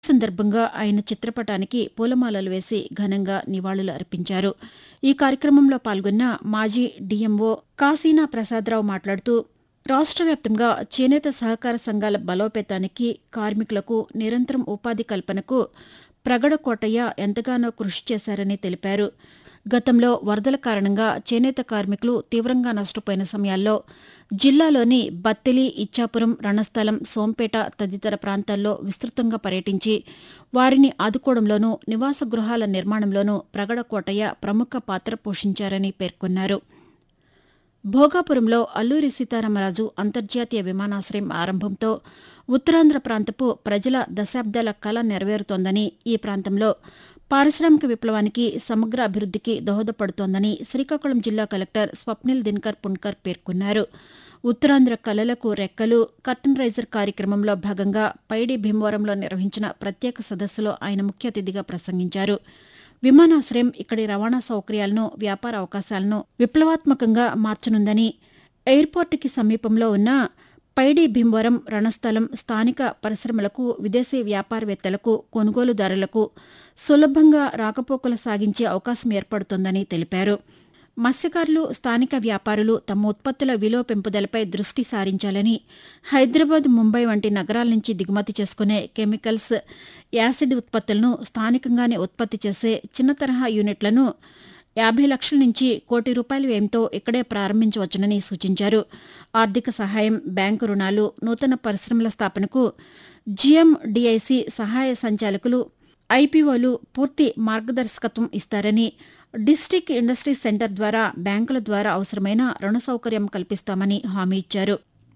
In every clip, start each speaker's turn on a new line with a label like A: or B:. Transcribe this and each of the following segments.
A: సందర్భంగా ఆయన చిత్రపటానికి పూలమాలలు వేసి ఘనంగా నివాళులు అర్పించారు ఈ కార్యక్రమంలో పాల్గొన్న మాజీ డీఎంఓ కాశీనా ప్రసాదరావు మాట్లాడుతూ రాష్ట్ర వ్యాప్తంగా చేనేత సహకార సంఘాల బలోపేతానికి కార్మికులకు నిరంతరం ఉపాధి కల్పనకు ప్రగడ కోటయ్య ఎంతగానో కృషి చేశారని తెలిపారు గతంలో వరదల కారణంగా చేనేత కార్మికులు తీవ్రంగా నష్టపోయిన సమయాల్లో జిల్లాలోని బత్తిలి ఇచ్చాపురం రణస్థలం సోంపేట తదితర ప్రాంతాల్లో విస్తృతంగా పర్యటించి వారిని ఆదుకోవడంలోనూ నివాస గృహాల నిర్మాణంలోనూ ప్రగడ కోటయ్య ప్రముఖ పాత్ర పోషించారని పేర్కొన్నారు భోగాపురంలో అల్లూరి సీతారామరాజు అంతర్జాతీయ విమానాశ్రయం ఆరంభంతో ఉత్తరాంధ్ర ప్రాంతపు ప్రజల దశాబ్దాల కల నెరవేరుతోందని ఈ ప్రాంతంలో పారిశ్రామిక విప్లవానికి సమగ్ర అభివృద్దికి దోహదపడుతోందని శ్రీకాకుళం జిల్లా కలెక్టర్ స్వప్నిల్ దినకర్ పుణ్కర్ పేర్కొన్నారు ఉత్తరాంధ్ర కళలకు రెక్కలు కర్టన్ రైజర్ కార్యక్రమంలో భాగంగా పైడి భీమవరంలో నిర్వహించిన ప్రత్యేక సదస్సులో ఆయన ముఖ్య అతిథిగా ప్రసంగించారు విమానాశ్రయం ఇక్కడి రవాణా సౌకర్యాలను వ్యాపార అవకాశాలను విప్లవాత్మకంగా మార్చనుందని ఎయిర్పోర్టుకి సమీపంలో ఉన్న పైడి భీమవరం రణస్థలం స్థానిక పరిశ్రమలకు విదేశీ వ్యాపారవేత్తలకు కొనుగోలుదారులకు సులభంగా రాకపోకలు సాగించే అవకాశం ఏర్పడుతోందని తెలిపారు మత్స్యకారులు స్థానిక వ్యాపారులు తమ ఉత్పత్తుల విలువ పెంపుదలపై దృష్టి సారించాలని హైదరాబాద్ ముంబై వంటి నగరాల నుంచి దిగుమతి చేసుకునే కెమికల్స్ యాసిడ్ ఉత్పత్తులను స్థానికంగానే ఉత్పత్తి చేసే చిన్న తరహా యూనిట్లను యాభై లక్షల నుంచి కోటి రూపాయల వ్యయంతో ఇక్కడే ప్రారంభించవచ్చునని సూచించారు ఆర్థిక సహాయం బ్యాంకు రుణాలు నూతన పరిశ్రమల స్థాపనకు జీఎండీఐసి సహాయ సంచాలకులు ఐపీఓలు పూర్తి మార్గదర్శకత్వం ఇస్తారని డిస్టిక్ ఇండస్ట్రీ సెంటర్ ద్వారా బ్యాంకుల ద్వారా అవసరమైన రుణ సౌకర్యం కల్పిస్తామని హామీ ఇచ్చారు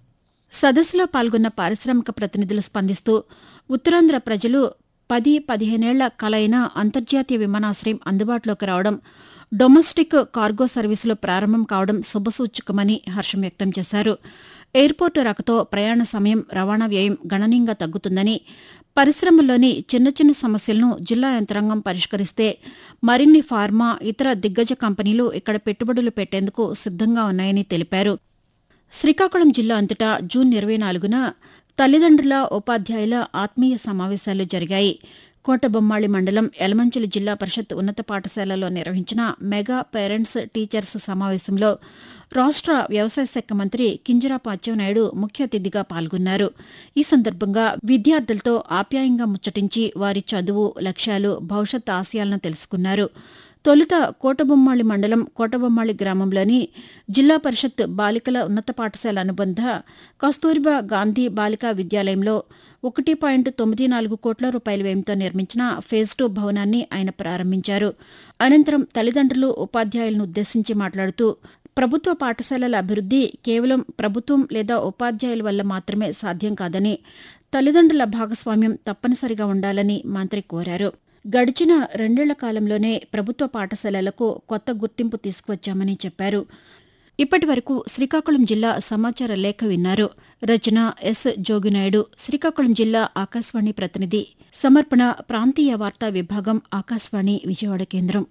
A: సదస్సులో పాల్గొన్న పారిశ్రామిక ప్రతినిధులు స్పందిస్తూ ఉత్తరాంధ్ర ప్రజలు పది పదిహేనేళ్ల కలైన అంతర్జాతీయ విమానాశ్రయం అందుబాటులోకి రావడం డొమెస్టిక్ కార్గో సర్వీసులు ప్రారంభం కావడం శుభసూచకమని హర్షం వ్యక్తం చేశారు ఎయిర్పోర్టు రాకతో ప్రయాణ సమయం రవాణా వ్యయం గణనీయంగా తగ్గుతుందని పరిశ్రమల్లోని చిన్న చిన్న సమస్యలను జిల్లా యంత్రాంగం పరిష్కరిస్తే మరిన్ని ఫార్మా ఇతర దిగ్గజ కంపెనీలు ఇక్కడ పెట్టుబడులు పెట్టేందుకు సిద్దంగా ఉన్నాయని తెలిపారు శ్రీకాకుళం జిల్లా అంతటా జూన్ ఇరవై నాలుగున తల్లిదండ్రుల ఉపాధ్యాయుల ఆత్మీయ సమావేశాలు జరిగాయి కోటబొమ్మాళి మండలం యలమంచిలి జిల్లా పరిషత్ ఉన్నత పాఠశాలలో నిర్వహించిన మెగా పేరెంట్స్ టీచర్స్ సమావేశంలో రాష్ట్ర వ్యవసాయ శాఖ మంత్రి కింజరాపు అచ్చెన్నాయుడు ముఖ్య అతిథిగా పాల్గొన్నారు ఈ సందర్భంగా విద్యార్థులతో ఆప్యాయంగా ముచ్చటించి వారి చదువు లక్ష్యాలు భవిష్యత్ ఆశయాలను తెలుసుకున్నారు తొలుత కోటబొమ్మాళి మండలం కోటబొమ్మాళి గ్రామంలోని జిల్లా పరిషత్ బాలికల ఉన్నత పాఠశాల అనుబంధ కస్తూరిబా గాంధీ బాలికా విద్యాలయంలో ఒకటి పాయింట్ తొమ్మిది నాలుగు కోట్ల రూపాయల వ్యయంతో నిర్మించిన ఫేజ్ టూ భవనాన్ని ఆయన ప్రారంభించారు అనంతరం తల్లిదండ్రులు ఉపాధ్యాయులను ఉద్దేశించి మాట్లాడుతూ ప్రభుత్వ పాఠశాలల అభివృద్ది కేవలం ప్రభుత్వం లేదా ఉపాధ్యాయుల వల్ల మాత్రమే సాధ్యం కాదని తల్లిదండ్రుల భాగస్వామ్యం తప్పనిసరిగా ఉండాలని మంత్రి కోరారు గడిచిన రెండేళ్ల కాలంలోనే ప్రభుత్వ పాఠశాలలకు కొత్త గుర్తింపు తీసుకువచ్చామని చెప్పారు ఇప్పటి వరకు శ్రీకాకుళం జిల్లా సమాచార లేఖ విన్నారు రచన ఎస్ జోగినాయుడు శ్రీకాకుళం జిల్లా ఆకాశవాణి ప్రతినిధి సమర్పణ ప్రాంతీయ వార్తా విభాగం ఆకాశవాణి విజయవాడ కేంద్రం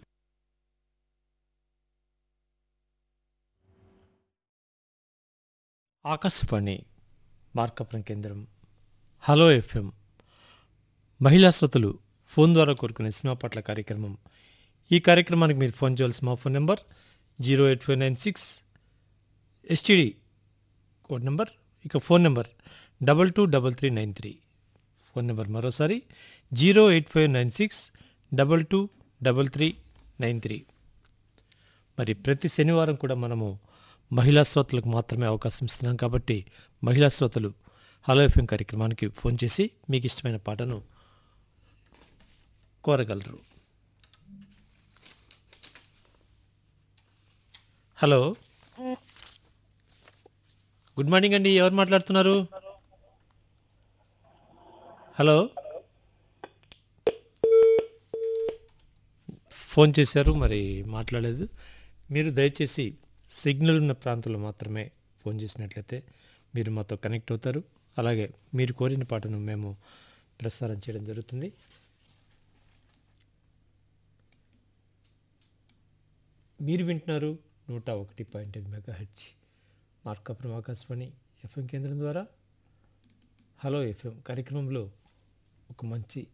B: ఆకాశవాణి మార్కపురం కేంద్రం హలో ఎఫ్ఎం మహిళా శ్రోతలు ఫోన్ ద్వారా కోరుకునే సినిమా పట్ల కార్యక్రమం ఈ కార్యక్రమానికి మీరు ఫోన్ చేయాల్సిన మా phone number zero eight five nine six STD code number ఇక phone number double two double three nine three phone number మరోసారి zero eight five nine six double two double three nine three మరి ప్రతి శనివారం కూడా మనము మహిళా శ్రోతలకు మాత్రమే అవకాశం ఇస్తున్నాం కాబట్టి మహిళా శ్రోతలు హలో ఎఫ్ఎం కార్యక్రమానికి ఫోన్ చేసి మీకు ఇష్టమైన పాటను కోరగలరు హలో గుడ్ మార్నింగ్ అండి ఎవరు మాట్లాడుతున్నారు హలో ఫోన్ చేశారు మరి మాట్లాడలేదు మీరు దయచేసి సిగ్నల్ ఉన్న ప్రాంతంలో మాత్రమే ఫోన్ చేసినట్లయితే మీరు మాతో కనెక్ట్ అవుతారు అలాగే మీరు కోరిన పాటను మేము ప్రసారం చేయడం జరుగుతుంది మీరు వింటున్నారు నూట ఒకటి పాయింట్ ఐదు mega H Markapuram Akashvani FM కేంద్రం ద్వారా హలో ఎఫ్ఎం కార్యక్రమంలో ఒక మంచి